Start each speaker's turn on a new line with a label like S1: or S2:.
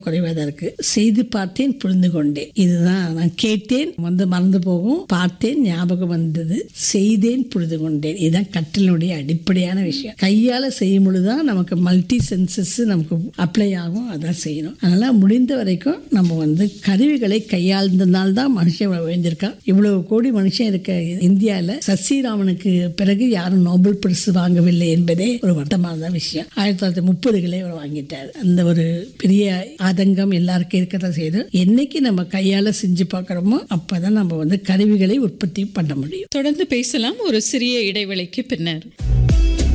S1: குறைவாக தான் இருக்கு செய்து பார்த்தேன் புரிந்து கொண்டேன் இதுதான் நான் கேட்டேன் வந்து மறந்து போகும் பார்த்தேன் ஞாபகம் வந்தது செய்தேன் புரிந்து கொண்டேன் இதுதான் கற்றலுடைய அடிப்படையான விஷயம் கையால் செய்யும் பொழுதுதான் நமக்கு மல்டி சென்சஸ் நமக்கு அப்ளை ஆகும் அதான் செய்யணும் அதனால முடிந்த வரைக்கும் நம்ம வந்து கருவிகளை கையாழ்ந்தனால தான் மனுஷன் விழுந்திருக்கான் இவ்வளவு கோடி மனுஷன் இருக்க இந்தியாவில் சசிராமனுக்கு பிறகு யாரும் நோபல் பரிசு வாங்கவில்லை என்பதே ஒரு வருத்தமான விஷயம் ஆயிரத்தி தொள்ளாயிரத்தி முப்பதுகளே அவர் வாங்கிட்டார் அந்த ஒரு பெரிய ஆதங்கம் எல்லாருக்கும் இருக்கதான் செய்யுது என்னைக்கு நம்ம கையால செஞ்சு பார்க்குறோமோ அப்பதான் நம்ம வந்து கருவிகளை உற்பத்தி பண்ண முடியும்
S2: தொடர்ந்து பேசலாம் ஒரு சிறிய இடைவேளைக்கு பின்னர்